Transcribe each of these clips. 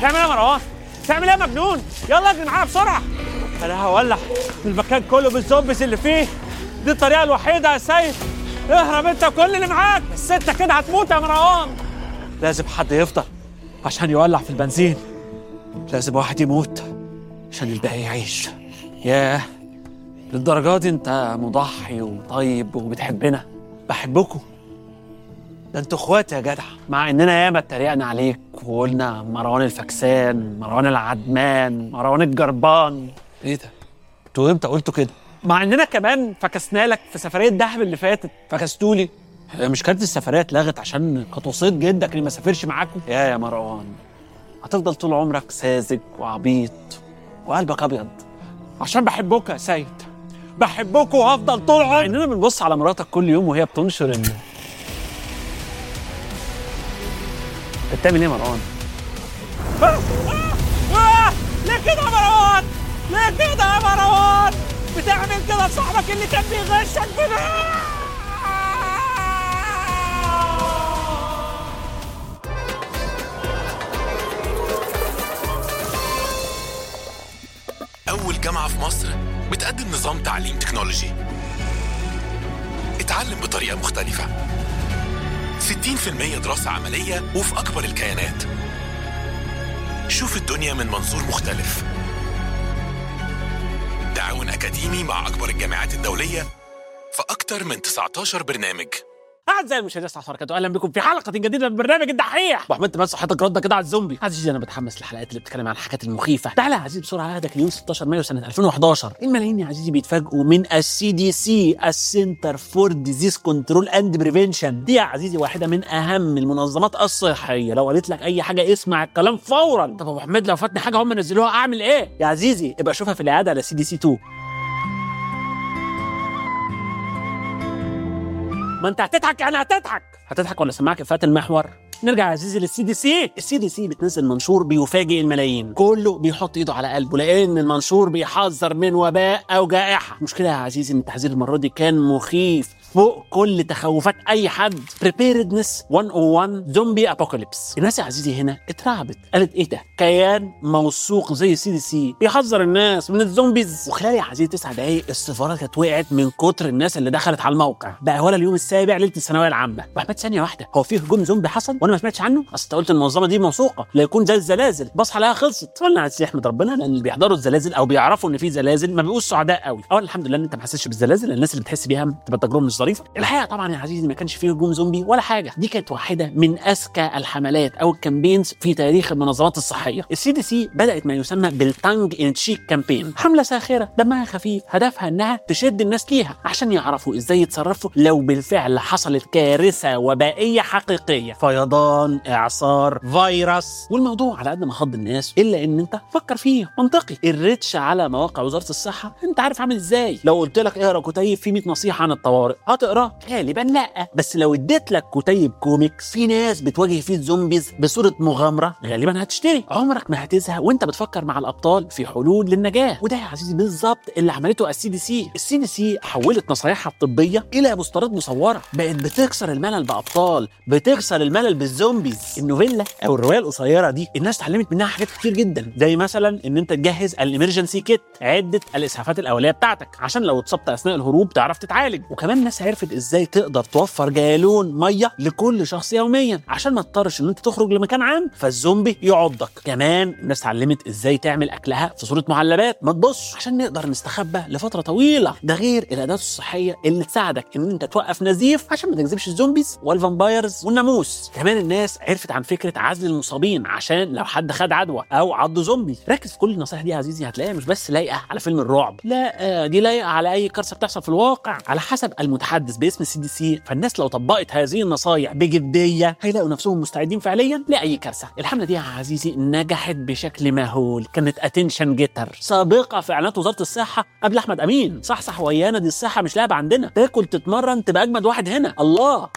تعمل ايه يا مروان تعمل ايه يا مجنون يلا اجري معايا بسرعه انا هولع المكان كله بالزومبيز اللي فيه دي الطريقه الوحيده يا سيد اهرب انت وكل اللي معاك بس انت كده هتموت يا مروان لازم حد يفضل عشان يولع في البنزين لازم واحد يموت عشان الباقي يعيش ياه للدرجة دي انت مضحي وطيب وبتحبنا بحبكم ده انتوا اخواتي يا جدع مع اننا ياما اتريقنا عليك وقلنا مروان الفكسان مروان العدمان مروان الجربان ايه ده انتوا امتى قلتوا كده مع اننا كمان فكسنا لك في سفريه دهب اللي فاتت فكستولي هي مش كانت السفريه اتلغت عشان كانت وصيه جدك اللي ما سافرش معاكم يا يا مروان هتفضل طول عمرك ساذج وعبيط وقلبك ابيض عشان بحبك يا سيد بحبك وهفضل طول عمري اننا بنبص على مراتك كل يوم وهي بتنشر ان انت بتعمل ايه يا مروان؟ آه! آه! آه! ليه كده يا مروان؟ ليه كده يا مروان؟ بتعمل كده لصاحبك اللي كان بيغشك بده أول جامعة في مصر بتقدم نظام تعليم تكنولوجي اتعلم بطريقة مختلفة 60% دراسة عملية وفي أكبر الكيانات شوف الدنيا من منظور مختلف تعاون أكاديمي مع أكبر الجامعات الدولية في أكتر من 19 برنامج اعزائي المشاهدين السلام عليكم اهلا بكم في حلقه جديده من برنامج الدحيح ابو حميد تمام صحتك رده كده على الزومبي عزيزي انا بتحمس للحلقات اللي بتتكلم عن الحاجات المخيفه تعالى يا عزيزي بسرعه هذا اليوم 16 مايو سنه 2011 الملايين يا عزيزي بيتفاجئوا من السي دي سي السنتر فور ديزيز كنترول اند بريفنشن دي يا عزيزي واحده من اهم المنظمات الصحيه لو قالت لك اي حاجه اسمع الكلام فورا طب ابو حميد لو فاتني حاجه هم نزلوها اعمل ايه يا عزيزي ابقى شوفها في العياده على سي دي سي 2 ما انت هتضحك يعني هتضحك هتضحك ولا سماعك افات المحور نرجع يا عزيزي للسي دي سي السي دي سي بتنزل منشور بيفاجئ الملايين كله بيحط ايده على قلبه لان المنشور بيحذر من وباء او جائحه المشكله يا عزيزي ان التحذير المره دي كان مخيف فوق كل تخوفات اي حد preparedness 101 زومبي ابوكاليبس الناس يا عزيزي هنا اترعبت قالت ايه ده كيان موثوق زي السي دي سي بيحذر الناس من الزومبيز وخلال يا عزيزي تسع دقايق السفارات كانت وقعت من كتر الناس اللي دخلت على الموقع بقى ولا اليوم السابع ليله الثانويه العامه واحمد ثانيه واحده هو في هجوم زومبي حصل وانا ما سمعتش عنه اصل انت قلت المنظمه دي موثوقه لا يكون زي الزلازل بصحى لها خلصت قلنا يا عزيزي احمد ربنا لان اللي بيحضروا الزلازل او بيعرفوا ان في زلازل ما بيبقوش سعداء قوي اولا الحمد لله ان انت ما حسيتش بالزلازل لأن الناس اللي بتحس بيها بتبقى تجربه مش ظريفه الحقيقه طبعا يا عزيزي ما كانش فيه هجوم زومبي ولا حاجه دي كانت واحده من اذكى الحملات او الكامبينز في تاريخ المنظمات الصحيه السي دي سي بدات ما يسمى بالتانج ان تشيك كامبين حمله ساخره دمها خفيف هدفها انها تشد الناس ليها عشان يعرفوا ازاي يتصرفوا لو بالفعل حصلت كارثه وبائيه حقيقيه فيضان اعصار فيروس والموضوع على قد ما خض الناس الا ان انت فكر فيه منطقي الريتش على مواقع وزاره الصحه انت عارف عامل ازاي لو قلت لك اقرا كتيب فيه 100 نصيحه عن الطوارئ هتقراه غالبا لا بس لو اديت لك كتيب كوميكس في ناس بتواجه فيه الزومبيز بصوره مغامره غالبا هتشتري عمرك ما هتزهق وانت بتفكر مع الابطال في حلول للنجاه وده يا عزيزي بالظبط اللي عملته السي دي سي السي دي سي حولت نصايحها الطبيه الى بوسترات مصوره بقت بتكسر الملل بابطال بتكسر الملل بالزومبيز النوفيلا او الروايه القصيره دي الناس اتعلمت منها حاجات كتير جدا زي مثلا ان انت تجهز الامرجنسي كيت عده الاسعافات الاوليه بتاعتك عشان لو اتصبت اثناء الهروب تعرف تتعالج وكمان الناس عرفت ازاي تقدر توفر جالون ميه لكل شخص يوميا عشان ما تضطرش ان انت تخرج لمكان عام فالزومبي يعضك كمان الناس اتعلمت ازاي تعمل اكلها في صوره معلبات ما تبص عشان نقدر نستخبى لفتره طويله ده غير الادوات الصحيه اللي تساعدك ان انت توقف نزيف عشان ما تجذبش الزومبيز والفامبايرز والناموس كمان الناس عرفت عن فكره عزل المصابين عشان لو حد خد عدوى او عض زومبي ركز في كل النصائح دي يا عزيزي هتلاقيها مش بس لايقه على فيلم الرعب لا آه، دي لايقه على اي كارثه بتحصل في الواقع على حسب المتحدث باسم السي دي سي فالناس لو طبقت هذه النصايح بجديه هيلاقوا نفسهم مستعدين فعليا لاي كارثه الحمله دي يا عزيزي نجحت بشكل مهول كانت اتنشن جيتر سابقه في اعلانات وزاره الصحه قبل احمد امين صح صح ويانا دي الصحه مش لعبه عندنا تاكل تتمرن تبقى اجمد واحد هنا الله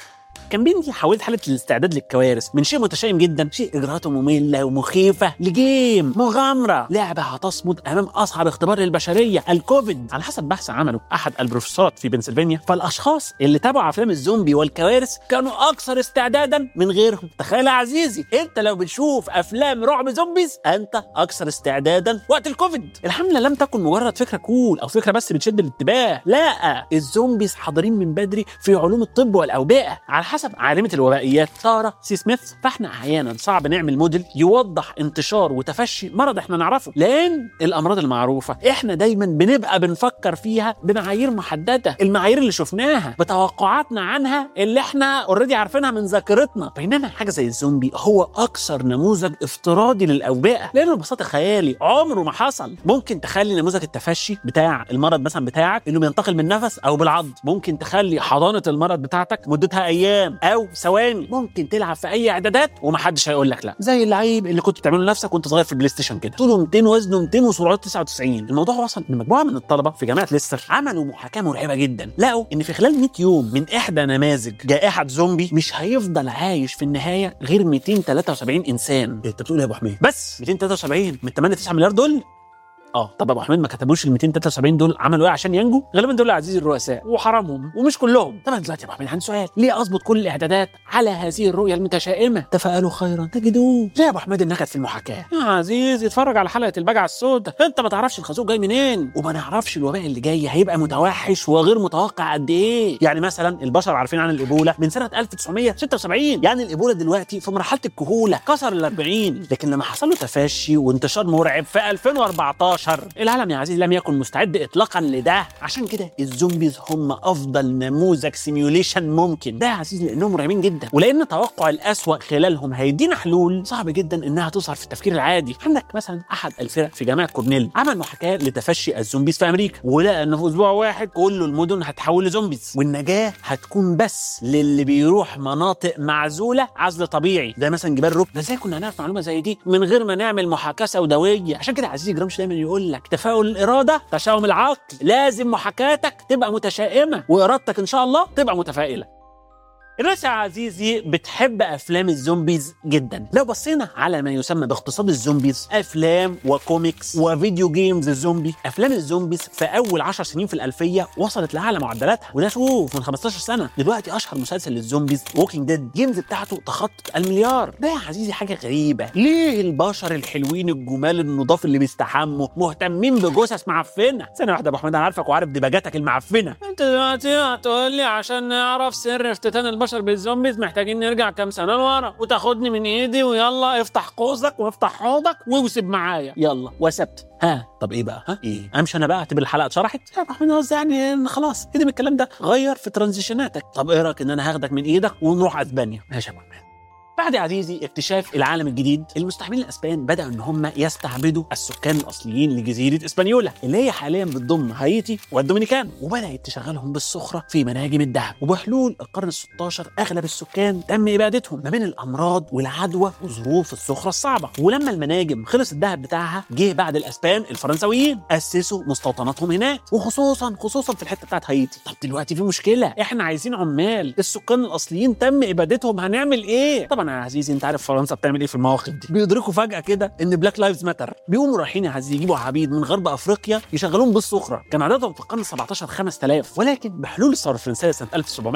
كان بنتي حولت حاله الاستعداد للكوارث من شيء متشائم جدا شيء اجراءاته ممله ومخيفه لجيم مغامره لعبه هتصمد امام اصعب اختبار للبشريه الكوفيد على حسب بحث عمله احد البروفيسورات في بنسلفانيا فالاشخاص اللي تابعوا افلام الزومبي والكوارث كانوا اكثر استعدادا من غيرهم تخيل يا عزيزي انت لو بتشوف افلام رعب زومبيز انت اكثر استعدادا وقت الكوفيد الحمله لم تكن مجرد فكره كول او فكره بس بتشد الانتباه لا الزومبيز حاضرين من بدري في علوم الطب والاوبئه على حسب عالمه الوبائيات ساره سي سميث فاحنا احيانا صعب نعمل موديل يوضح انتشار وتفشي مرض احنا نعرفه لان الامراض المعروفه احنا دايما بنبقى بنفكر فيها بمعايير محدده المعايير اللي شفناها بتوقعاتنا عنها اللي احنا اوريدي عارفينها من ذاكرتنا بينما حاجه زي الزومبي هو اكثر نموذج افتراضي للاوبئه لانه ببساطه خيالي عمره ما حصل ممكن تخلي نموذج التفشي بتاع المرض مثلا بتاعك انه بينتقل من نفس او بالعض ممكن تخلي حضانه المرض بتاعتك مدتها ايام او ثواني ممكن تلعب في اي اعدادات ومحدش هيقول لك لا زي اللعيب اللي كنت بتعمله لنفسك وانت صغير في البلاي ستيشن كده طوله 200 وزنه 200 وسرعته 99 الموضوع وصل ان مجموعه من الطلبه في جامعه ليستر عملوا محاكاه مرعبه جدا لقوا ان في خلال 100 يوم من احدى نماذج جائحه زومبي مش هيفضل عايش في النهايه غير 273 انسان انت بتقول إيه يا ابو حميد بس 273 من 8 9 مليار دول اه طب ابو حميد ما كتبوش ال 273 دول عملوا ايه عشان ينجوا غالبا دول عزيزي الرؤساء وحرامهم ومش كلهم طبعا دلوقتي يا ابو حميد عندي سؤال ليه اظبط كل الاعدادات على هذه الرؤيه المتشائمه تفاءلوا خيرا تجدوه ليه يا ابو حميد النكد في المحاكاه يا عزيزي اتفرج على حلقه البجعه السوداء انت ما تعرفش الخازوق جاي منين وما نعرفش الوباء اللي جاي هيبقى متوحش وغير متوقع قد ايه يعني مثلا البشر عارفين عن الايبولا من سنه 1976 يعني الايبولا دلوقتي في مرحله الكهوله كسر ال 40 لكن لما حصل له تفشي وانتشار مرعب في 2014 العالم يا عزيزي لم يكن مستعد اطلاقا لده عشان كده الزومبيز هم افضل نموذج سيميوليشن ممكن ده يا عزيزي لانهم مرعبين جدا ولان توقع الاسوأ خلالهم هيدينا حلول صعب جدا انها تظهر في التفكير العادي عندك مثلا احد الفرق في جامعه كورنيل عمل محاكاه لتفشي الزومبيز في امريكا ولقى ان في اسبوع واحد كل المدن هتحول لزومبيز والنجاه هتكون بس للي بيروح مناطق معزوله عزل طبيعي زي مثلا جبال روك ده ازاي كنا نعرف معلومه زي دي من غير ما نعمل محاكاه سوداويه عشان كده عزيزي جرامش دايما يقول لك تفاؤل الاراده تشاؤم العقل لازم محاكاتك تبقى متشائمه وارادتك ان شاء الله تبقى متفائله الناس يا عزيزي بتحب افلام الزومبيز جدا لو بصينا على ما يسمى باقتصاد الزومبيز افلام وكوميكس وفيديو جيمز الزومبي افلام الزومبيز في اول 10 سنين في الالفيه وصلت لاعلى معدلاتها وده شوف من 15 سنه دلوقتي اشهر مسلسل للزومبيز ووكينج ديد جيمز بتاعته تخطت المليار ده يا عزيزي حاجه غريبه ليه البشر الحلوين الجمال النضاف اللي بيستحموا مهتمين بجثث معفنه ثانيه واحده يا ابو حميد انا عارفك وعارف دباجاتك المعفنه انت دلوقتي هتقول لي عشان نعرف سر افتتان البشر بالزومبيز محتاجين نرجع كام سنه لورا وتاخدني من ايدي ويلا افتح قوسك وافتح حوضك ووسب معايا يلا وسبت ها طب ايه بقى ها ايه امشي انا بقى اعتبر الحلقه اتشرحت يا ابو حميد قصدي يعني إن خلاص كده من الكلام ده غير في ترانزيشناتك طب ايه رايك ان انا هاخدك من ايدك ونروح اسبانيا ماشي يا ابو حميد بعد يا عزيزي اكتشاف العالم الجديد المستعمرين الاسبان بداوا ان هم يستعبدوا السكان الاصليين لجزيره اسبانيولا اللي هي حاليا بتضم هايتي والدومينيكان وبدات تشغلهم بالسخره في مناجم الذهب وبحلول القرن ال16 اغلب السكان تم ابادتهم ما بين الامراض والعدوى وظروف السخره الصعبه ولما المناجم خلص الذهب بتاعها جه بعد الاسبان الفرنساويين اسسوا مستوطناتهم هناك وخصوصا خصوصا في الحته بتاعت هايتي طب دلوقتي في مشكله احنا عايزين عمال السكان الاصليين تم ابادتهم هنعمل ايه طبعا يا عزيزي انت عارف فرنسا بتعمل ايه في المواقف دي بيدركوا فجاه كده ان بلاك لايفز ماتر بيقوموا رايحين يا عزيزي يجيبوا عبيد من غرب افريقيا يشغلوهم بالسخره كان عددهم في القرن 17 5000 ولكن بحلول الثوره الفرنسيه سنه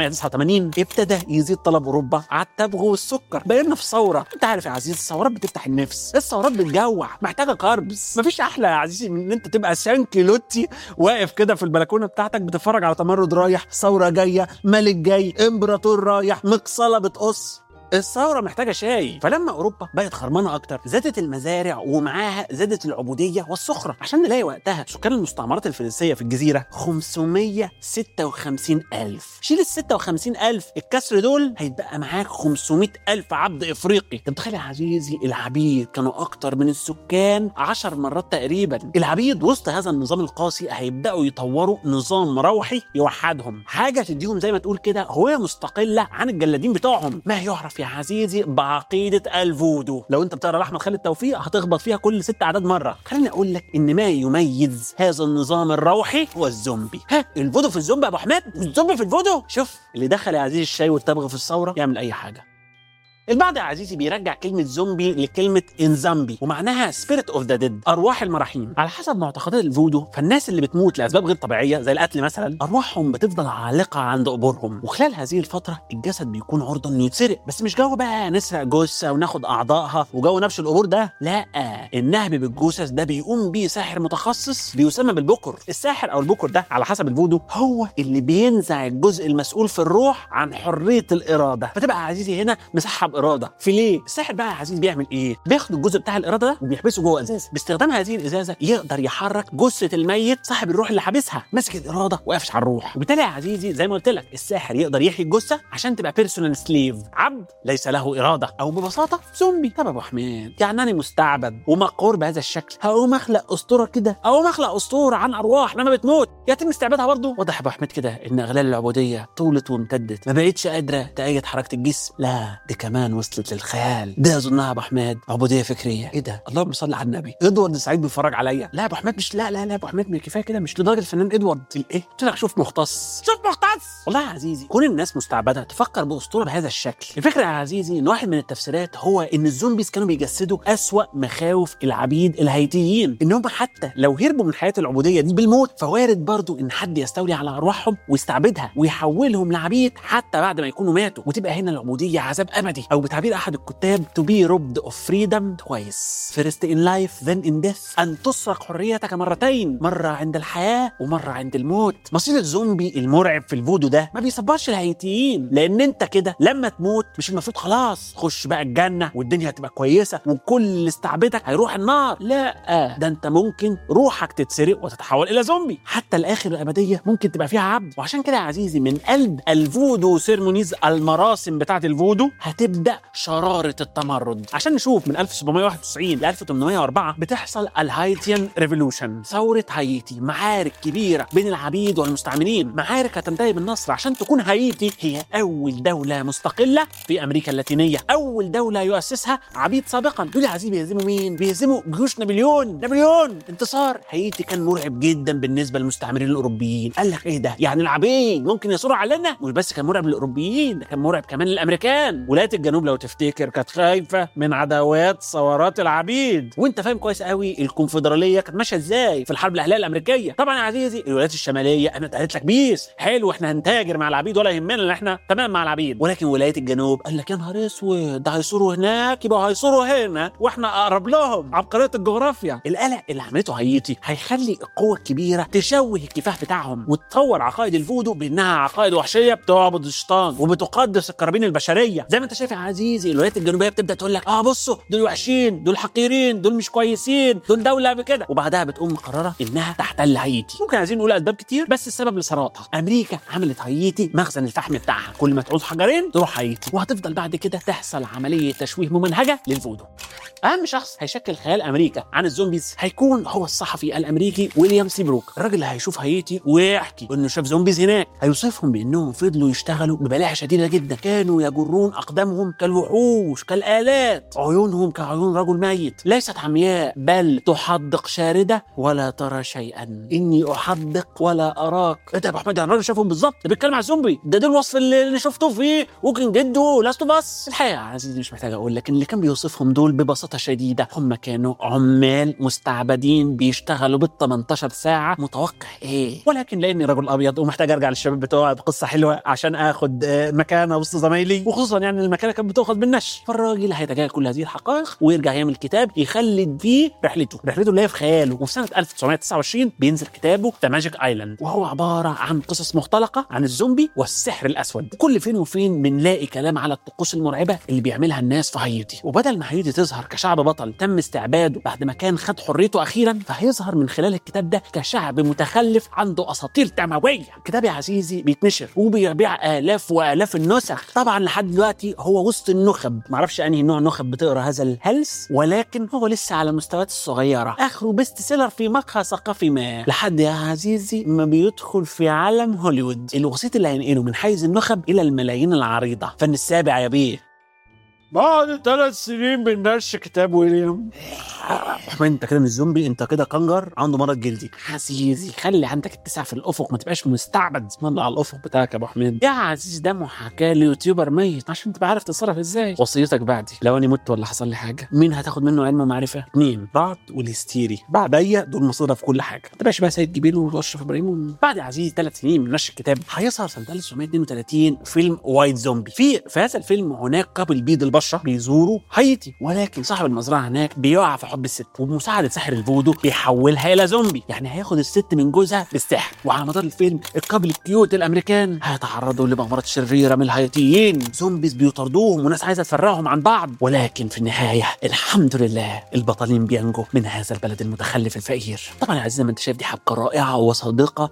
1789 ابتدى يزيد طلب اوروبا على التبغ والسكر بقينا في ثوره انت عارف يا عزيزي الثورات بتفتح النفس الثورات بتجوع محتاجه كاربس مفيش احلى يا عزيزي من ان انت تبقى سانكيلوتي واقف كده في البلكونه بتاعتك بتتفرج على تمرد رايح ثوره جايه ملك جاي امبراطور رايح مقصله بتقص الثورة محتاجة شاي فلما أوروبا بقت خرمانة أكتر زادت المزارع ومعاها زادت العبودية والسخرة عشان نلاقي وقتها سكان المستعمرات الفرنسية في الجزيرة 556 ألف شيل ال 56 ألف الكسر دول هيتبقى معاك 500 ألف عبد إفريقي أنت متخيل يا عزيزي العبيد كانوا أكتر من السكان 10 مرات تقريبا العبيد وسط هذا النظام القاسي هيبدأوا يطوروا نظام روحي يوحدهم حاجة تديهم زي ما تقول كده هوية مستقلة عن الجلادين بتوعهم ما يعرف في عزيزي بعقيده الفودو لو انت بتقرا لاحمد خالد توفيق هتخبط فيها كل ست اعداد مره خليني اقول لك ان ما يميز هذا النظام الروحي هو الزومبي ها الفودو في الزومبي يا ابو حماد الزومبي في الفودو شوف اللي دخل يا عزيزي الشاي والتبغ في الثوره يعمل اي حاجه البعض يا عزيزي بيرجع كلمة زومبي لكلمة انزامبي ومعناها سبيريت اوف ذا ديد أرواح المراحين على حسب معتقدات الفودو فالناس اللي بتموت لأسباب غير طبيعية زي القتل مثلا أرواحهم بتفضل عالقة عند قبورهم وخلال هذه الفترة الجسد بيكون عرضة إنه يتسرق بس مش جو بقى نسرق جثة وناخد أعضائها وجو نبش القبور ده لا النهب بالجثث ده بيقوم بيه ساحر متخصص بيسمى بالبكر الساحر أو البكر ده على حسب الفودو هو اللي بينزع الجزء المسؤول في الروح عن حرية الإرادة فتبقى يا عزيزي هنا مسحب إرادة في ليه الساحر بقى يا عزيزي بيعمل ايه بياخد الجزء بتاع الاراده ده وبيحبسه جوه ازازه باستخدام هذه الازازه يقدر يحرك جثه الميت صاحب الروح اللي حابسها ماسك الاراده وقافش على الروح وبالتالي يا عزيزي زي ما قلت لك الساحر يقدر يحيي الجثه عشان تبقى بيرسونال سليف عبد ليس له اراده او ببساطه زومبي طب يا ابو حميد يعني انا مستعبد ومقهور بهذا الشكل هقوم اخلق اسطوره كده اقوم اخلق اسطوره عن ارواح لما بتموت يتم استعبادها برضه واضح يا ابو حميد كده ان اغلال العبوديه طولت وامتدت ما بقتش قادره تأيد حركه الجسم لا دي كمان وصلت للخيال ده اظنها يا ابو حميد عبوديه فكريه ايه ده اللهم صل على النبي ادوارد سعيد بيتفرج عليا لا يا ابو حميد مش لا لا لا يا ابو حميد كفايه كده مش لدرجه الفنان ادوارد ايه قلت لك شوف مختص شوف مختص والله يا عزيزي كون الناس مستعبده تفكر باسطوره بهذا الشكل الفكره يا عزيزي ان واحد من التفسيرات هو ان الزومبيز كانوا بيجسدوا اسوا مخاوف العبيد الهيتيين ان هم حتى لو هربوا من حياه العبوديه دي بالموت فوارد برضو ان حد يستولي على ارواحهم ويستعبدها ويحولهم لعبيد حتى بعد ما يكونوا ماتوا وتبقى هنا العبوديه عذاب ابدي او بتعبير احد الكتاب to be robbed of freedom twice first in life then in death أن تسرق حريتك مرتين مرة عند الحياة ومرة عند الموت مصير الزومبي المرعب في الفودو ده ما بيصبرش الهيتيين لأن أنت كده لما تموت مش المفروض خلاص خش بقى الجنة والدنيا هتبقى كويسة وكل اللي استعبدك هيروح النار لا ده أنت ممكن روحك تتسرق وتتحول إلى زومبي حتى الآخر الأبدية ممكن تبقى فيها عبد وعشان كده يا عزيزي من قلب الفودو سيرمونيز المراسم بتاعة الفودو هتبدأ شرارة التمرد عشان نشوف من 1791 ل 1804 بتحصل الهايتيان ريفولوشن ثورة هايتي معارك كبيرة بين العبيد والمستعمرين معارك هتنتهي بالنصر عشان تكون هايتي هي أول دولة مستقلة في أمريكا اللاتينية أول دولة يؤسسها عبيد سابقا دول يا عزيزي بيهزموا مين؟ بيهزموا جيوش نابليون نابليون انتصار هايتي كان مرعب جدا بالنسبة للمستعمرين الأوروبيين قال لك إيه ده؟ يعني العبيد ممكن يثوروا علينا؟ مش بس كان مرعب للأوروبيين ده كان مرعب كمان للأمريكان ولاية الجنوب لو تفتكر كانت خايفة من عداوات ثورات العبيد وانت فاهم كويس قوي الكونفدراليه كانت ماشيه ازاي في الحرب الاهليه الامريكيه طبعا يا عزيزي الولايات الشماليه قامت قالت لك بيس حلو احنا هنتاجر مع العبيد ولا يهمنا ان احنا تمام مع العبيد ولكن ولايه الجنوب قال لك يا نهار اسود ده هيصوروا هناك يبقى هيصوروا هنا واحنا اقرب لهم عبقريه الجغرافيا القلق اللي عملته هايتي هيخلي القوه الكبيره تشوه الكفاح بتاعهم وتطور عقائد الفودو بانها عقائد وحشيه بتعبد الشيطان وبتقدس القرابين البشريه زي ما انت شايف يا عزيزي الولايات الجنوبيه بتبدا تقول لك اه بصوا دول وحشين دول حقيرين دول مش كويسين دول دوله بكده وبعدها بتقوم مقرره انها تحتل هايتي ممكن عايزين نقول اسباب كتير بس السبب لثراتها امريكا عملت هايتي مخزن الفحم بتاعها كل ما تعوز حجرين تروح هايتي وهتفضل بعد كده تحصل عمليه تشويه ممنهجه للفودو اهم شخص هيشكل خيال امريكا عن الزومبيز هيكون هو الصحفي الامريكي ويليام سي بروك الراجل اللي هيشوف هايتي ويحكي انه شاف زومبيز هناك هيوصفهم بانهم فضلوا يشتغلوا ببلاعه شديده جدا كانوا يجرون اقدامهم كالوحوش كالالات عيونهم كعيون رجل ميت ليست عمياء بل تحدق شارده ولا ترى شيئا اني احدق ولا اراك ايه ده يا ابو احمد يعني الراجل شافهم بالظبط ده بيتكلم على الزومبي ده ده الوصف اللي اللي شفته في وكن جدو لاست اوف اس الحقيقه يا عزيزي مش محتاج اقول لك ان اللي كان بيوصفهم دول ببساطه شديده هم كانوا عمال مستعبدين بيشتغلوا بال 18 ساعه متوقع ايه ولكن لاني رجل ابيض ومحتاج ارجع للشباب بتوعي بقصه حلوه عشان اخد آه، مكانه وسط زمايلي وخصوصا يعني المكانه كانت بتاخد بالنش فالراجل هيتجاهل كل هذه الحقائق ويرجع يعمل كتاب يخلد فيه رحلته رحلته اللي هي في خياله وفي سنه 1929 بينزل كتابه ذا ماجيك ايلاند وهو عباره عن قصص مختلقه عن الزومبي والسحر الاسود كل فين وفين بنلاقي كلام على الطقوس المرعبه اللي بيعملها الناس في هايتي وبدل ما هايتي تظهر كشعب بطل تم استعباده بعد ما كان خد حريته اخيرا فهيظهر من خلال الكتاب ده كشعب متخلف عنده اساطير دمويه الكتاب يا عزيزي بيتنشر وبيبيع الاف والاف النسخ طبعا لحد دلوقتي هو وسط النخب معرفش انهي نوع نخب بتقرا هذا الهلس ولكن هو لسه على المستويات الصغيره اخره بيست سيلر في مقهى ثقافي ما لحد يا عزيزي ما بيدخل في عالم هوليوود الوسيط اللي هينقله من حيز النخب الى الملايين العريضه فن السابع يا بيه بعد ثلاث سنين من نشر كتاب ويليام انت كده مش زومبي انت كده كنجر عنده مرض جلدي عزيزي خلي عندك اتساع في الافق ما تبقاش مستعبد اسم على الافق بتاعك يا ابو حميد يا عزيزي ده محاكاه ليوتيوبر ميت عشان تبقى عارف تتصرف ازاي وصيتك بعدي لو انا مت ولا حصل لي حاجه مين هتاخد منه علم ومعرفه اتنين بعض والهستيري بعديا دول مصيرها في كل حاجه ما تبقاش بقى سيد جبيل واشرف ابراهيم بعد يا عزيزي ثلاث سنين من نشر الكتاب هيظهر سنه 1932 فيلم وايت زومبي في في هذا الفيلم هناك قبل بيض البشره بيزوروا هايتي ولكن صاحب المزرعه هناك بيقع في حب الست وبمساعده ساحر الفودو بيحولها الى زومبي يعني هياخد الست من جوزها بالسحر وعلى مدار الفيلم القبل الكيوت الامريكان هيتعرضوا لمغامرات شريره من الهايتيين زومبيز بيطاردوهم وناس عايزه تفرقهم عن بعض ولكن في النهايه الحمد لله البطلين بينجوا من هذا البلد المتخلف الفقير طبعا يا عزيزي ما انت شايف دي حبكه رائعه وصادقه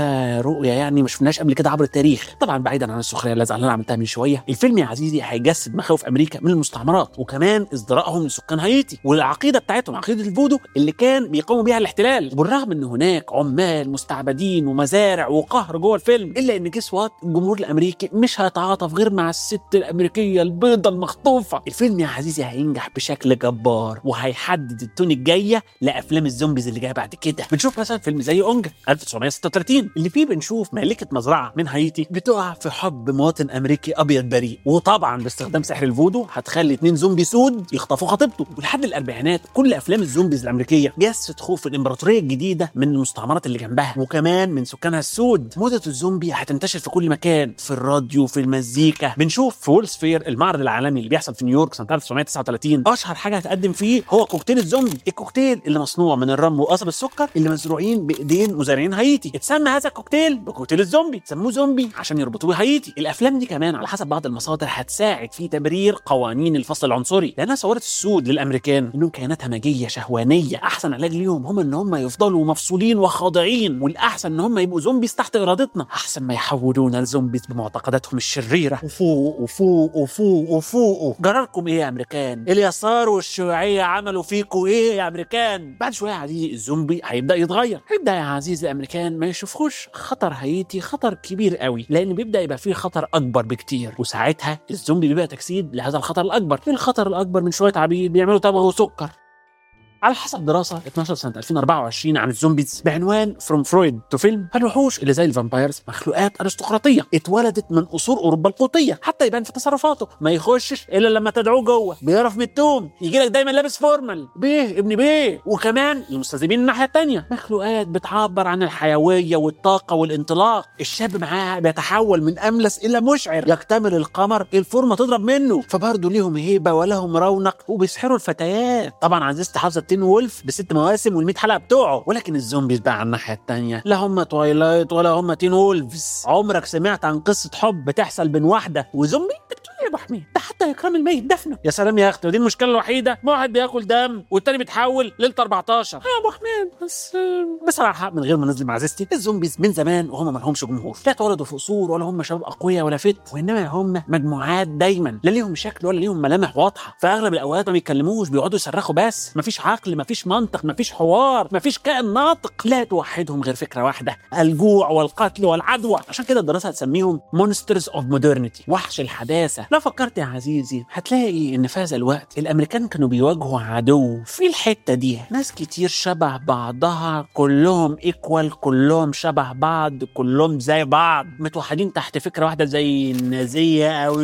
ورؤيه يعني ما شفناش قبل كده عبر التاريخ طبعا بعيدا عن السخريه اللي انا عملتها من شويه الفيلم يا عزيزي هيجسد مخاوف امريكا من المستعمرات وكمان ازدراءهم لسكان هايتي والعقيده بتاعتهم عقيده الفودو اللي كان بيقوموا بيها الاحتلال وبالرغم ان هناك عمال مستعبدين ومزارع وقهر جوه الفيلم الا ان جيس وات الجمهور الامريكي مش هيتعاطف غير مع الست الامريكيه البيضه المخطوفه الفيلم يا عزيزي هينجح بشكل جبار وهيحدد التون الجايه لافلام الزومبيز اللي جايه بعد كده بنشوف مثلا فيلم زي اونجا 1936 اللي فيه بنشوف مالكه مزرعه من هايتي بتقع في حب مواطن امريكي ابيض بريء وطبعا باستخدام سحر الفودو هتخلي اتنين زومبي سود يخطفوا خطيبته ولحد الاربعينات كل افلام الزومبيز الامريكيه جست خوف الامبراطوريه الجديده من المستعمرات اللي جنبها وكمان من سكانها السود موضه الزومبي هتنتشر في كل مكان في الراديو في المزيكا بنشوف في وول سفير المعرض العالمي اللي بيحصل في نيويورك سنه 1939 اشهر حاجه هتقدم فيه هو كوكتيل الزومبي الكوكتيل اللي مصنوع من الرم وقصب السكر اللي مزروعين بايدين مزارعين هايتي اتسمى هذا الكوكتيل بكوكتيل الزومبي سموه زومبي عشان يربطوه بهايتي الافلام دي كمان على حسب بعض المصادر هتساعد في تبرير قوانين الفصل العنصري لانها صورت السود للامريكان انهم كائنات همجيه شهوانيه احسن علاج ليهم هم ان هم يفضلوا مفصولين وخاضعين والاحسن ان هم يبقوا زومبيز تحت ارادتنا احسن ما يحولونا لزومبيز بمعتقداتهم الشريره وفوق وفوق وفوق وفوق جرالكم ايه يا امريكان اليسار والشيوعيه عملوا فيكوا ايه يا امريكان بعد شويه يا عزيزي الزومبي هيبدا يتغير هيبدا يا عزيزي الامريكان ما يشوفوش خطر هايتي خطر كبير قوي لان بيبدا يبقى فيه خطر اكبر بكتير وساعتها الزومبي بيبقى تجسيد لهذا الخطر الاكبر الخطر الاكبر من شويه عبيد بيعملوا تبغ وسكر على حسب دراسة 12 سنة 2024 عن الزومبيز بعنوان فروم فرويد تو فيلم الوحوش اللي زي الفامبايرز مخلوقات أرستقراطية اتولدت من قصور أوروبا القوطية حتى يبان في تصرفاته ما يخشش إلا لما تدعوه جوه بيعرف من التوم يجي لك دايما لابس فورمال بيه ابن بيه وكمان المستذيبين الناحية التانية مخلوقات بتعبر عن الحيوية والطاقة والانطلاق الشاب معاه بيتحول من أملس إلى مشعر يكتمل القمر الفورمة تضرب منه فبرضه ليهم هيبة ولهم رونق وبيسحروا الفتيات طبعا عزيزتي حافظة تين وولف بست مواسم وال100 حلقه بتوعه ولكن الزومبيز بقى على الناحيه الثانيه لا هم توايلايت ولا هم تين وولفز عمرك سمعت عن قصه حب بتحصل بين واحده وزومبي انت بتقول ايه يا ابو حميد ده حتى اكرام الميت دفنه يا سلام يا اختي ودي المشكله الوحيده ما واحد بياكل دم والتاني بيتحول ليله 14 يا ابو حميد بس بصراحه من غير ما نظلم عزيزتي الزومبيز من زمان وهم ما لهمش جمهور لا اتولدوا في قصور ولا هم شباب اقوياء ولا فت وانما هم مجموعات دايما لا ليهم شكل ولا ليهم ملامح واضحه في اغلب الاوقات ما بيتكلموش بيقعدوا يصرخوا بس مفيش عقل مفيش منطق مفيش حوار مفيش كائن ناطق لا توحدهم غير فكره واحده الجوع والقتل والعدوى عشان كده الدراسه هتسميهم مونسترز اوف مودرنتي وحش الحداثه لو فكرت يا عزيزي هتلاقي ان في هذا الوقت الامريكان كانوا بيواجهوا عدو في الحته دي ناس كتير شبه بعضها كلهم ايكوال كلهم شبه بعض كلهم زي بعض متوحدين تحت فكره واحده زي النازيه او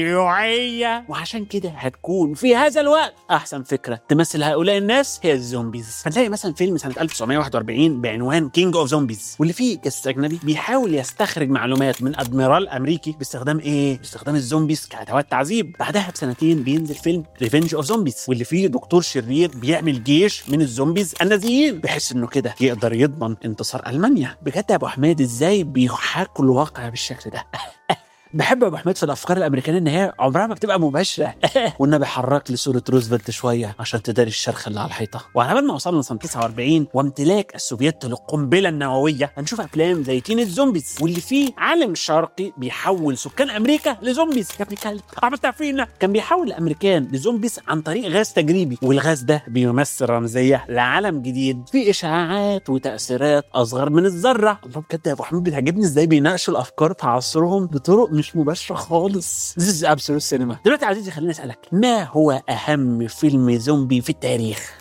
الشيوعيه وعشان كده هتكون في هذا الوقت احسن فكره تمثل هؤلاء الناس هي الزومبيز هنلاقي مثلا فيلم سنه 1941 بعنوان كينج اوف زومبيز واللي فيه قس اجنبي بيحاول يستخرج معلومات من ادميرال امريكي باستخدام ايه باستخدام الزومبيز كادوات تعذيب بعدها بسنتين بينزل فيلم ريفنج اوف زومبيز واللي فيه دكتور شرير بيعمل جيش من الزومبيز النازيين بحيث انه كده يقدر يضمن انتصار المانيا بجد يا ابو حميد ازاي بيحاكوا الواقع بالشكل ده بحب ابو حميد في الافكار الامريكانيه ان هي عمرها ما بتبقى مباشره وانها بيحرك لي صوره روزفلت شويه عشان تداري الشرخ اللي على الحيطه وعلى بال ما وصلنا سنه 49 وامتلاك السوفيت للقنبله النوويه هنشوف افلام زي تين الزومبيز واللي فيه عالم شرقي بيحول سكان امريكا لزومبيز يا ابن كلب عملتها فينا كان بيحول الامريكان لزومبيز عن طريق غاز تجريبي والغاز ده بيمثل رمزيه لعالم جديد فيه اشعاعات وتاثيرات اصغر من الذره الله بجد يا ابو حميد بتعجبني ازاي بيناقشوا الافكار في عصرهم بطرق مش مباشره خالص This is absolute cinema دلوقتي يا عزيزي خليني اسالك ما هو اهم فيلم زومبي في التاريخ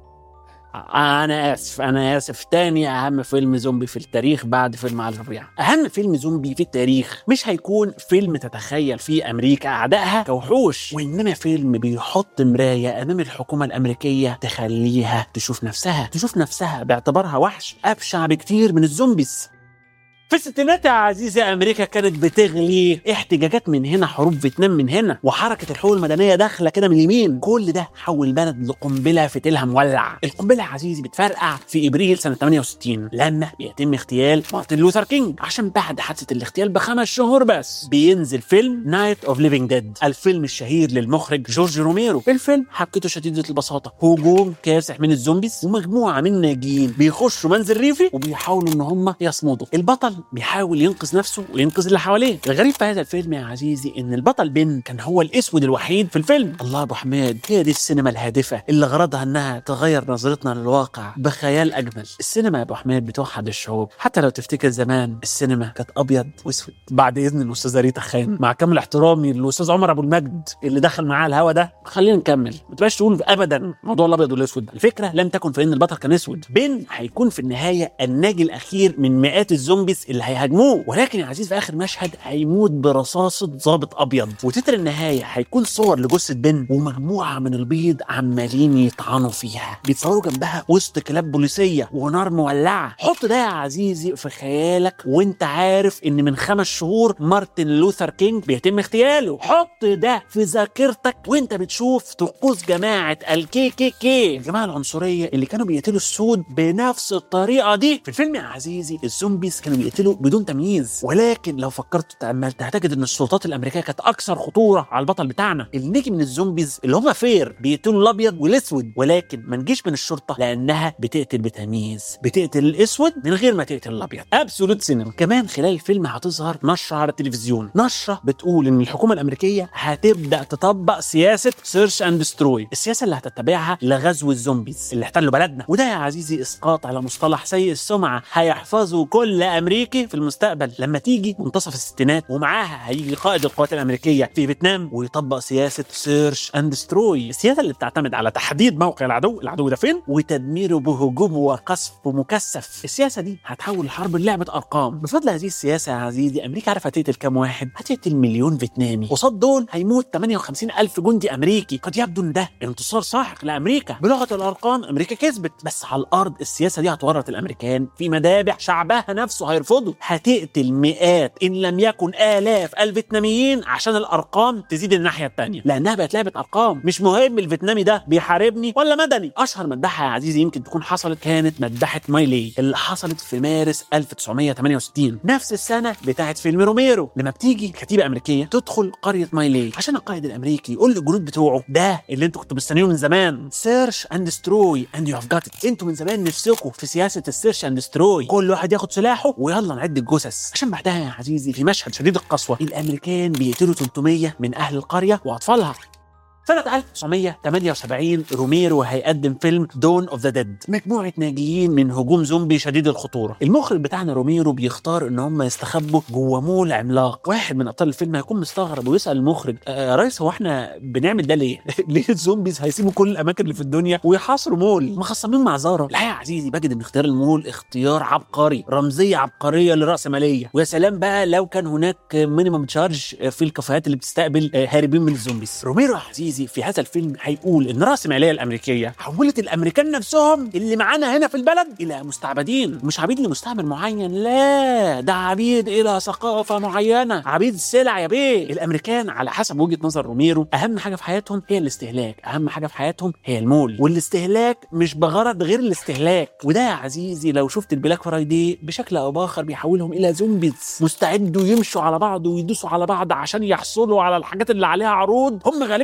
انا اسف انا اسف تاني اهم فيلم زومبي في التاريخ بعد فيلم على الربيع اهم فيلم زومبي في التاريخ مش هيكون فيلم تتخيل فيه امريكا اعدائها كوحوش وانما فيلم بيحط مرايه امام الحكومه الامريكيه تخليها تشوف نفسها تشوف نفسها باعتبارها وحش ابشع بكتير من الزومبيز في الستينات يا عزيزي امريكا كانت بتغلي احتجاجات من هنا حروب فيتنام من هنا وحركه الحقوق المدنيه داخله كده من اليمين كل ده حول البلد لقنبله فتيلها مولع القنبله يا عزيزي بتفرقع في ابريل سنه 68 لما بيتم اغتيال مارتن لوثر كينج عشان بعد حادثه الاغتيال بخمس شهور بس بينزل فيلم نايت اوف ليفينج ديد الفيلم الشهير للمخرج جورج روميرو الفيلم حبكته شديده البساطه هجوم كاسح من الزومبيز ومجموعه من الناجين بيخشوا منزل ريفي وبيحاولوا ان هم يصمدوا البطل بيحاول ينقذ نفسه وينقذ اللي حواليه الغريب في هذا الفيلم يا عزيزي ان البطل بن كان هو الاسود الوحيد في الفيلم الله يا ابو حميد هي دي السينما الهادفه اللي غرضها انها تغير نظرتنا للواقع بخيال اجمل السينما يا ابو حميد بتوحد الشعوب حتى لو تفتكر زمان السينما كانت ابيض واسود بعد اذن الاستاذه ريتا خان مع كامل احترامي للاستاذ عمر ابو المجد اللي دخل معاه الهوا ده خلينا نكمل ما تبقاش تقول ابدا موضوع الابيض والاسود الفكره لم تكن في ان البطل كان اسود بن هيكون في النهايه الناجي الاخير من مئات الزومبيز اللي هيهاجموه ولكن يا عزيز في اخر مشهد هيموت برصاصه ضابط ابيض وتتر النهايه هيكون صور لجثه بن ومجموعه من البيض عمالين يطعنوا فيها بيتصوروا جنبها وسط كلاب بوليسيه ونار مولعه حط ده يا عزيزي في خيالك وانت عارف ان من خمس شهور مارتن لوثر كينج بيتم اغتياله حط ده في ذاكرتك وانت بتشوف طقوس جماعه الكي كي كي الجماعه العنصريه اللي كانوا بيقتلوا السود بنفس الطريقه دي في الفيلم يا عزيزي الزومبيز كانوا بيقتلوا بدون تمييز ولكن لو فكرت وتاملت هتجد ان السلطات الامريكيه كانت اكثر خطوره على البطل بتاعنا اللي نجي من الزومبيز اللي هم فير بيقتلوا الابيض والاسود ولكن ما نجيش من الشرطه لانها بتقتل بتمييز بتقتل الاسود من غير ما تقتل الابيض ابسولوت سينما كمان خلال الفيلم هتظهر نشره على التلفزيون نشره بتقول ان الحكومه الامريكيه هتبدا تطبق سياسه سيرش اند دستروي السياسه اللي هتتبعها لغزو الزومبيز اللي احتلوا بلدنا وده يا عزيزي اسقاط على مصطلح سيء السمعه هيحفظه كل امريكي في المستقبل لما تيجي منتصف الستينات ومعاها هيجي قائد القوات الامريكيه في فيتنام ويطبق سياسه سيرش اند دستروي السياسه اللي بتعتمد على تحديد موقع العدو العدو ده فين وتدميره بهجوم وقصف مكثف السياسه دي هتحول الحرب لعبه ارقام بفضل هذه السياسه يا عزيزي امريكا عارفه هتقتل كام واحد هتقتل مليون فيتنامي قصاد دول هيموت 58 الف جندي امريكي قد يبدو ان ده انتصار ساحق لامريكا بلغه الارقام امريكا كسبت بس على الارض السياسه دي هتورط الامريكان في مدابع شعبها نفسه هيرفضه هتقتل مئات ان لم يكن الاف الفيتناميين عشان الارقام تزيد الناحيه الثانيه لانها بقت لعبه ارقام مش مهم الفيتنامي ده بيحاربني ولا مدني اشهر مذبحه يا عزيزي يمكن تكون حصلت كانت مذبحه مايلي اللي حصلت في مارس 1968 نفس السنه بتاعت فيلم روميرو لما بتيجي كتيبه امريكيه تدخل قريه مايلي عشان القائد الامريكي يقول للجنود بتوعه ده اللي انتوا كنتوا مستنيينه من زمان سيرش اند دستروي اند يو هاف جات ات انتوا من زمان نفسكم في سياسه السيرش اند دستروي كل واحد ياخد سلاحه ويلا نعد الجثث عشان بعدها يا عزيزي في مشهد شديد القسوه الامريكان بيقتلوا 300 من اهل القريه واطفالها سنة 1978 روميرو هيقدم فيلم دون اوف ذا ديد مجموعة ناجيين من هجوم زومبي شديد الخطورة المخرج بتاعنا روميرو بيختار ان هم يستخبوا جوه مول عملاق واحد من ابطال الفيلم هيكون مستغرب ويسأل المخرج آه يا ريس هو احنا بنعمل ده ليه؟ ليه الزومبيز هيسيبوا كل الاماكن اللي في الدنيا ويحاصروا مول مخصمين مع زارة الحقيقة يا عزيزي بجد ان اختيار المول اختيار عبقري رمزية عبقرية لرأسمالية ويا سلام بقى لو كان هناك مينيمم تشارج في الكافيهات اللي بتستقبل آه، هاربين من الزومبيز روميرو يا عزيزي في هذا الفيلم هيقول ان راس الماليه الامريكيه حولت الامريكان نفسهم اللي معانا هنا في البلد الى مستعبدين مش عبيد لمستعمر معين لا ده عبيد الى ثقافه معينه عبيد السلع يا بيه الامريكان على حسب وجهه نظر روميرو اهم حاجه في حياتهم هي الاستهلاك اهم حاجه في حياتهم هي المول والاستهلاك مش بغرض غير الاستهلاك وده يا عزيزي لو شفت البلاك فرايدي بشكل او باخر بيحولهم الى زومبيز مستعدوا يمشوا على بعض ويدوسوا على بعض عشان يحصلوا على الحاجات اللي عليها عروض هم غالبا مش محتاجين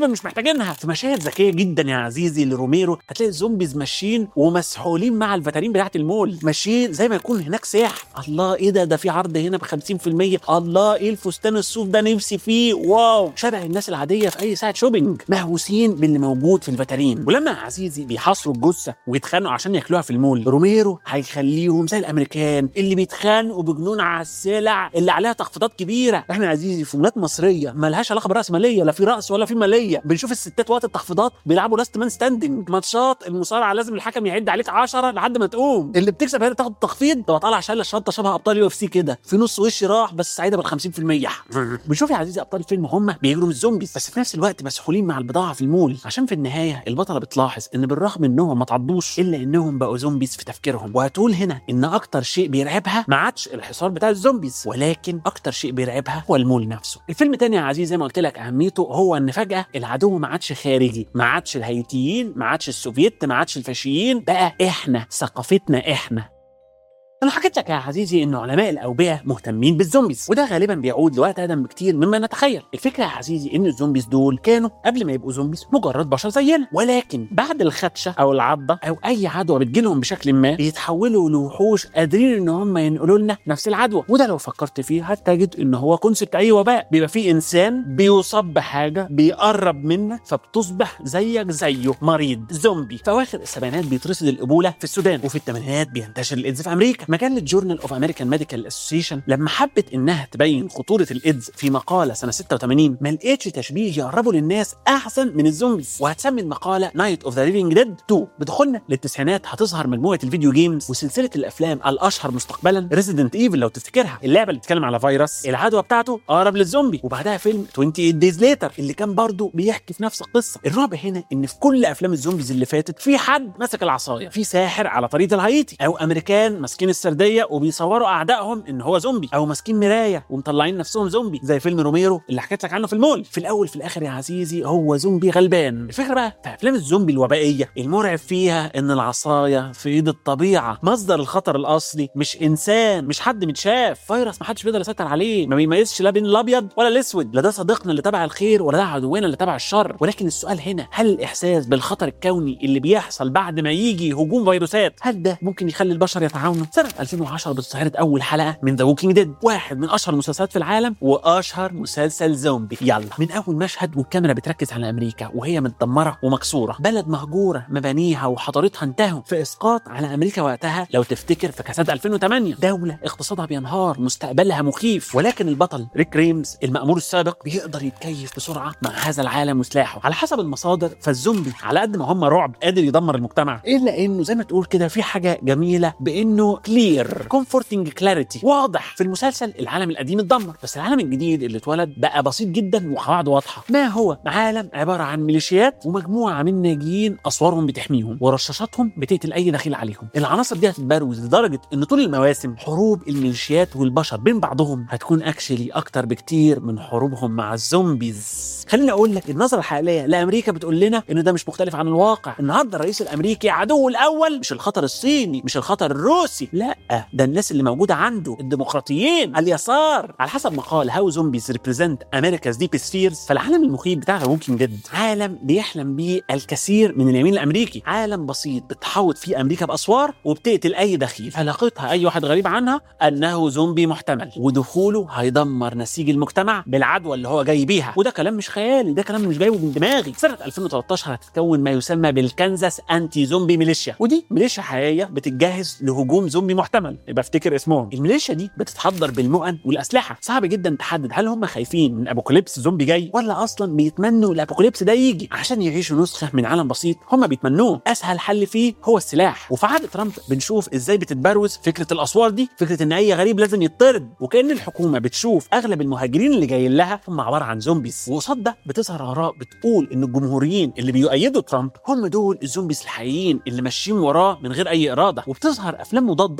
محتاجينها في مشاهد ذكيه جدا يا عزيزي لروميرو هتلاقي الزومبيز ماشيين ومسحولين مع الفاترين بتاعت المول ماشيين زي ما يكون هناك ساحر الله ايه ده ده في عرض هنا ب 50% الله ايه الفستان الصوف ده نفسي فيه واو شبه الناس العاديه في اي ساعه شوبينج مهووسين باللي موجود في الفاترين ولما يا عزيزي بيحاصروا الجثه ويتخانقوا عشان ياكلوها في المول روميرو هيخليهم زي الامريكان اللي بيتخانقوا بجنون على السلع اللي عليها تخفيضات كبيره احنا يا عزيزي في مولات مصريه مالهاش علاقه براس ماليه لا في راس ولا في ماليه بنشوف الستات وقت التخفيضات بيلعبوا لاست مان ستاندنج ماتشات المصارعه لازم الحكم يعد عليك 10 لحد ما تقوم اللي بتكسب هي اللي تاخد التخفيض تبقى طالع شايله الشنطه شبه ابطال يو اف سي كده في نص وشي راح بس سعيده بال 50% بنشوف يا عزيزي ابطال الفيلم هم بيجروا من الزومبيز بس في نفس الوقت مسحولين مع البضاعه في المول عشان في النهايه البطله بتلاحظ ان بالرغم انهم ما تعضوش الا انهم بقوا زومبيز في تفكيرهم وهتقول هنا ان اكتر شيء بيرعبها ما عادش الحصار بتاع الزومبيز ولكن اكتر شيء بيرعبها هو المول نفسه الفيلم تاني يا عزيزي زي ما قلت لك اهميته هو ان فجاه العدو ما عادش خارجي ما عادش الهيتيين ما عادش السوفيت ما عادش الفاشيين بقى احنا ثقافتنا احنا انا حكيت لك يا عزيزي ان علماء الاوبئه مهتمين بالزومبيز وده غالبا بيعود لوقت اقدم بكتير مما نتخيل الفكره يا عزيزي ان الزومبيز دول كانوا قبل ما يبقوا زومبيز مجرد بشر زينا ولكن بعد الخدشه او العضه او اي عدوى بتجيلهم بشكل ما بيتحولوا لوحوش قادرين ان هم ينقلوا لنا نفس العدوى وده لو فكرت فيه هتجد ان هو كونسبت اي وباء بيبقى فيه انسان بيصاب بحاجه بيقرب منك فبتصبح زيك زيه مريض زومبي في اواخر السبعينات بيترصد الابوله في السودان وفي الثمانينات بينتشر الايدز في امريكا مجله جورنال اوف امريكان ميديكال اسوسيشن لما حبت انها تبين خطوره الايدز في مقاله سنه 86 ما لقيتش تشبيه يقربوا للناس احسن من الزومبيز وهتسمي المقاله نايت اوف ذا ليفينج ديد 2 بدخولنا للتسعينات هتظهر مجموعه الفيديو جيمز وسلسله الافلام الاشهر مستقبلا ريزيدنت ايفل لو تفتكرها اللعبه اللي بتتكلم على فيروس العدوى بتاعته اقرب للزومبي وبعدها فيلم 28 دايز ليتر اللي كان برضه بيحكي في نفس القصه الرعب هنا ان في كل افلام الزومبيز اللي فاتت في حد ماسك العصايه في ساحر على طريقه الهايتي او امريكان ماسكين السرديه وبيصوروا اعدائهم ان هو زومبي او ماسكين مرايه ومطلعين نفسهم زومبي زي فيلم روميرو اللي حكيت لك عنه في المول في الاول في الاخر يا عزيزي هو زومبي غلبان الفكره بقى في افلام الزومبي الوبائيه المرعب فيها ان العصايه في ايد الطبيعه مصدر الخطر الاصلي مش انسان مش حد متشاف فيروس ما حدش بيقدر يسيطر عليه ما بيميزش لا بين الابيض ولا الاسود لا ده صديقنا اللي تبع الخير ولا ده عدونا اللي تبع الشر ولكن السؤال هنا هل الاحساس بالخطر الكوني اللي بيحصل بعد ما يجي هجوم فيروسات هل ده ممكن يخلي البشر يتعاونوا سنه 2010 بتصهرت اول حلقه من ذا ووكينج ديد واحد من اشهر المسلسلات في العالم واشهر مسلسل زومبي يلا من اول مشهد والكاميرا بتركز على امريكا وهي متدمره ومكسوره بلد مهجوره مبانيها وحضارتها انتهوا في اسقاط على امريكا وقتها لو تفتكر في كاسات 2008 دوله اقتصادها بينهار مستقبلها مخيف ولكن البطل ريك ريمز المأمور السابق بيقدر يتكيف بسرعه مع هذا العالم وسلاحه على حسب المصادر فالزومبي على قد ما هم رعب قادر يدمر المجتمع الا انه زي ما تقول كده في حاجه جميله بانه كلير كومفورتنج كلاريتي واضح في المسلسل العالم القديم اتدمر بس العالم الجديد اللي اتولد بقى بسيط جدا وقواعده واضحه ما هو عالم عباره عن ميليشيات ومجموعه من ناجيين اسوارهم بتحميهم ورشاشاتهم بتقتل اي دخيل عليهم العناصر دي هتتبروز لدرجه ان طول المواسم حروب الميليشيات والبشر بين بعضهم هتكون اكشلي اكتر بكتير من حروبهم مع الزومبيز خليني اقول لك النظره الحقيقيه لامريكا بتقول لنا ان ده مش مختلف عن الواقع النهارده الرئيس الامريكي عدوه الاول مش الخطر الصيني مش الخطر الروسي لا ده الناس اللي موجوده عنده الديمقراطيين اليسار على حسب مقال هاو زومبيز ريبريزنت امريكاز ديب سفيرز فالعالم المخيف بتاع ووكينج ديد عالم بيحلم بيه الكثير من اليمين الامريكي عالم بسيط بتحوط فيه امريكا باسوار وبتقتل اي دخيل علاقتها اي واحد غريب عنها انه زومبي محتمل ودخوله هيدمر نسيج المجتمع بالعدوى اللي هو جاي بيها وده كلام مش خيالي ده كلام مش جايبه من دماغي سنه 2013 هتتكون ما يسمى بالكنزاس انتي زومبي ميليشيا ودي ميليشيا حقيقيه بتتجهز لهجوم زومبي محتمل يبقى افتكر اسمهم الميليشيا دي بتتحضر بالمؤن والاسلحه صعب جدا تحدد هل هم خايفين من ابوكاليبس زومبي جاي ولا اصلا بيتمنوا الابوكاليبس ده يجي عشان يعيشوا نسخه من عالم بسيط هم بيتمنوه اسهل حل فيه هو السلاح وفي عهد ترامب بنشوف ازاي بتتبروز فكره الاسوار دي فكره ان اي غريب لازم يطرد وكان الحكومه بتشوف اغلب المهاجرين اللي جايين لها هم عباره عن زومبيز وقصاد ده بتظهر اراء بتقول ان الجمهوريين اللي بيؤيدوا ترامب هم دول الزومبيز الحقيقيين اللي ماشيين وراه من غير اي اراده وبتظهر افلام مضاده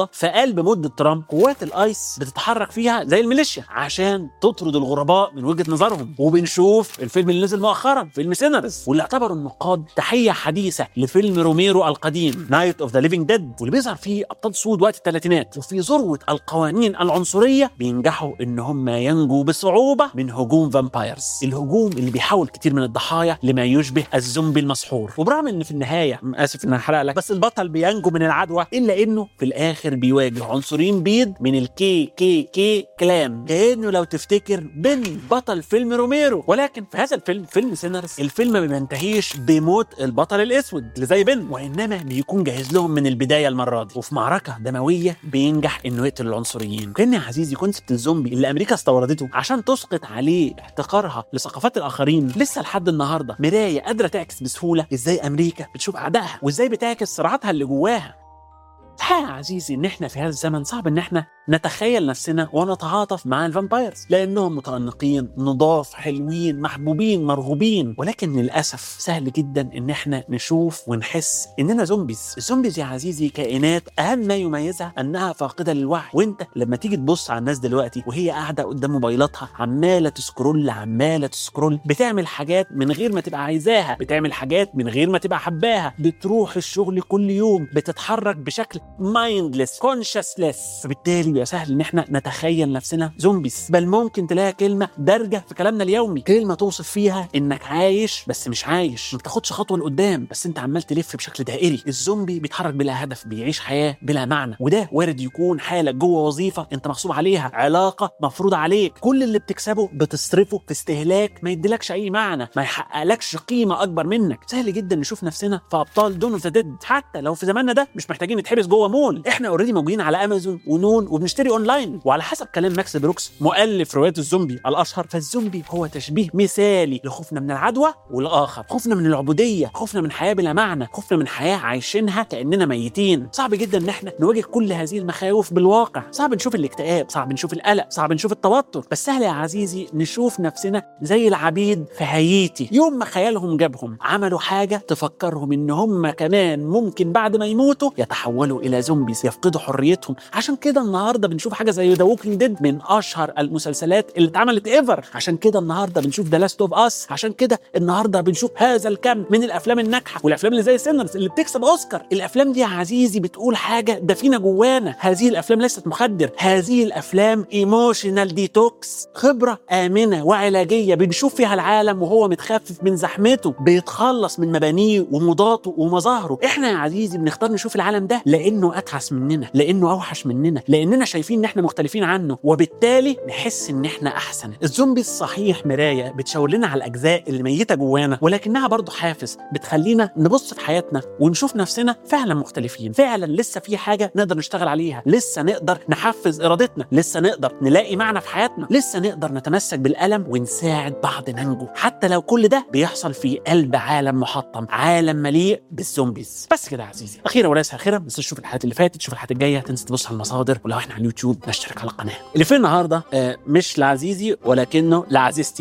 النهارده في قلب مده ترامب قوات الايس بتتحرك فيها زي الميليشيا عشان تطرد الغرباء من وجهه نظرهم وبنشوف الفيلم اللي نزل مؤخرا فيلم سينرز واللي اعتبره النقاد تحيه حديثه لفيلم روميرو القديم نايت اوف ذا ليفينج ديد واللي بيظهر فيه ابطال سود وقت الثلاثينات وفي ذروه القوانين العنصريه بينجحوا ان هم ينجوا بصعوبه من هجوم فامبايرز الهجوم اللي بيحول كتير من الضحايا لما يشبه الزومبي المسحور وبرغم ان في النهايه اسف ان هحرق لك بس البطل بينجو من العدوى الا انه في الاخر بيواجه عنصريين بيض من الكي كي كي كلام كانه لو تفتكر بن بطل فيلم روميرو ولكن في هذا الفيلم فيلم سينرز الفيلم ما بينتهيش بموت البطل الاسود اللي زي بن وانما بيكون جاهز لهم من البدايه المره دي وفي معركه دمويه بينجح انه يقتل العنصريين كان يا عزيزي كونسبت الزومبي اللي امريكا استوردته عشان تسقط عليه احتقارها لثقافات الاخرين لسه لحد النهارده مرايه قادره تعكس بسهوله ازاي امريكا بتشوف اعدائها وازاي بتعكس صراعاتها اللي جواها الحقيقة يا عزيزي ان احنا في هذا الزمن صعب ان احنا نتخيل نفسنا ونتعاطف مع الفامبايرز لانهم متأنقين نضاف حلوين محبوبين مرغوبين ولكن للاسف سهل جدا ان احنا نشوف ونحس اننا زومبيز الزومبيز يا عزيزي كائنات اهم ما يميزها انها فاقده للوعي وانت لما تيجي تبص على الناس دلوقتي وهي قاعده قدام موبايلاتها عماله تسكرول عماله تسكرول بتعمل حاجات من غير ما تبقى عايزاها بتعمل حاجات من غير ما تبقى حباها بتروح الشغل كل يوم بتتحرك بشكل مايندلس كونشسلس فبالتالي بيبقى سهل ان احنا نتخيل نفسنا زومبيز بل ممكن تلاقي كلمه دارجه في كلامنا اليومي كلمه توصف فيها انك عايش بس مش عايش ما بتاخدش خطوه لقدام بس انت عمال تلف بشكل دائري الزومبي بيتحرك بلا هدف بيعيش حياه بلا معنى وده وارد يكون حالك جوه وظيفه انت مغصوب عليها علاقه مفروضه عليك كل اللي بتكسبه بتصرفه في استهلاك ما يديلكش اي معنى ما يحققلكش قيمه اكبر منك سهل جدا نشوف نفسنا في ابطال دون اوف ذا ديد حتى لو في زماننا ده مش محتاجين نتحبس جوه مول احنا اوريدي موجودين على امازون ونون وبنشتري اونلاين وعلى حسب كلام ماكس بروكس مؤلف روايه الزومبي الاشهر فالزومبي هو تشبيه مثالي لخوفنا من العدوى والاخر خوفنا من العبوديه خوفنا من حياه بلا معنى خوفنا من حياه عايشينها كاننا ميتين صعب جدا ان احنا نواجه كل هذه المخاوف بالواقع صعب نشوف الاكتئاب صعب نشوف القلق صعب نشوف التوتر بس سهل يا عزيزي نشوف نفسنا زي العبيد في هايتي يوم ما خيالهم جابهم عملوا حاجه تفكرهم ان هم كمان ممكن بعد ما يموتوا يتحولوا الى زومبيز يفقدوا حريتهم عشان كده النهارده بنشوف حاجه زي ذا ووكينج ديد من اشهر المسلسلات اللي اتعملت ايفر عشان كده النهارده بنشوف ذا لاست اوف اس عشان كده النهارده بنشوف هذا الكم من الافلام الناجحه والافلام اللي زي سينرز اللي بتكسب اوسكار الافلام دي يا عزيزي بتقول حاجه دفينه جوانا هذه الافلام ليست مخدر هذه الافلام ايموشنال ديتوكس خبره امنه وعلاجيه بنشوف فيها العالم وهو متخفف من زحمته بيتخلص من مبانيه ومضاته ومظاهره احنا يا عزيزي بنختار نشوف العالم ده لانه اتعس مننا لانه اوحش مننا لاننا شايفين ان احنا مختلفين عنه وبالتالي نحس ان احنا احسن الزومبي الصحيح مرايه بتشاور لنا على الاجزاء اللي ميته جوانا ولكنها برضه حافز بتخلينا نبص في حياتنا ونشوف نفسنا فعلا مختلفين فعلا لسه في حاجه نقدر نشتغل عليها لسه نقدر نحفز ارادتنا لسه نقدر نلاقي معنى في حياتنا لسه نقدر نتمسك بالالم ونساعد بعض ننجو حتى لو كل ده بيحصل في قلب عالم محطم عالم مليء بالزومبيز بس كده يا عزيزي اخيرا وليس اخيرا ما تنساش تشوف الحلقات اللي فاتت تشوف الحلقات الجايه تنسى تبص على المصادر ولو احنا على اليوتيوب نشترك على القناه اللي في النهارده آه مش لعزيزي ولكنه لعزيزتي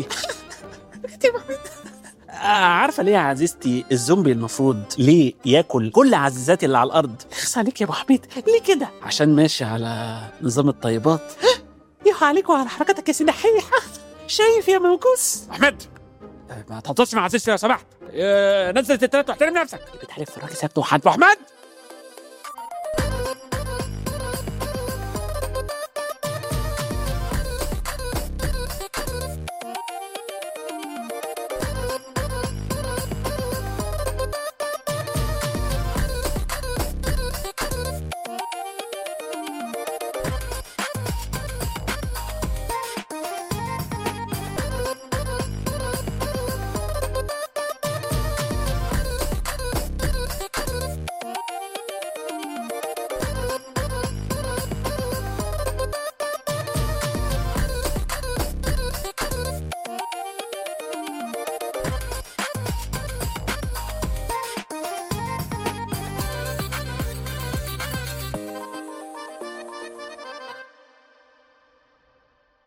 آه، عارفه ليه يا عزيزتي الزومبي المفروض ليه ياكل كل عزيزاتي اللي على الارض يخص عليك يا ابو حميد ليه كده عشان ماشي على نظام الطيبات يا عليك وعلى حركاتك يا سيدي حيح شايف يا موكوس احمد ما تهزرش مع عزيزتي لو سمحت آه، نزلت التلات واحترم نفسك بتحلف في الراجل سابته وحد ابو احمد